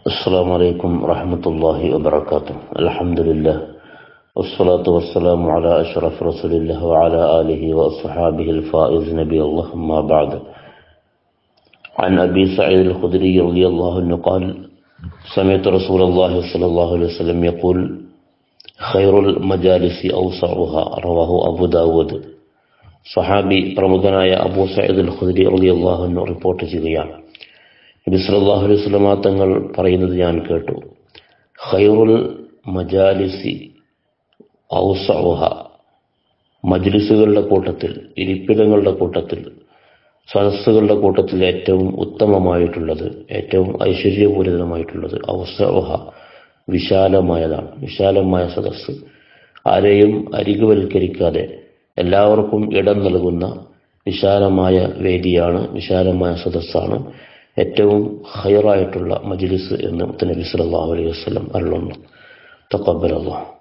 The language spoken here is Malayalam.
السلام عليكم ورحمة الله وبركاته الحمد لله والصلاة والسلام على أشرف رسول الله وعلى آله وأصحابه الفائز نبي الله ما بعد عن أبي سعيد الخدري رضي الله عنه قال سمعت رسول الله صلى الله عليه وسلم يقول خير المجالس أوسعها رواه أبو داود സഹാബി പ്രമുഖനായ അബൂ സയ്യിദ് അൽ ഖുദരി റളിയല്ലാഹു അൻഹു റിപ്പോർട്ട് ചെയ്യുകയാണ് നബി സല്ലല്ലാഹു അലൈഹി വസല്ലമ തങ്ങൾ പറയുന്നത് ഞാൻ കേട്ടു ഖൈറുൽ മജാലിസി ഔസഉഹ മജ്ലിസുകളുടെ കൂട്ടത്തിൽ ഇരിപ്പിടങ്ങളുടെ കൂട്ടത്തിൽ സദസ്സുകളുടെ കൂട്ടത്തിൽ ഏറ്റവും ഉത്തമമായിട്ടുള്ളത് ഏറ്റവും ഐശ്വര്യപൂരിതമായിട്ടുള്ളത് ഔസഉഹ വിശാലമായതാണ് വിശാലമായ സദസ്സ് ആരെയും അരികുവൽക്കരിക്കാതെ എല്ലാവർക്കും ഇടം നൽകുന്ന വിശാലമായ വേദിയാണ് വിശാലമായ സദസ്സാണ് ഏറ്റവും ഹയറായിട്ടുള്ള മജ്ലിസ് എന്ന് നബി സല്ലല്ലാഹു അലൈഹി വസല്ലം അരുളുന്നു തഖബ്ബൽ അല്ലാഹ്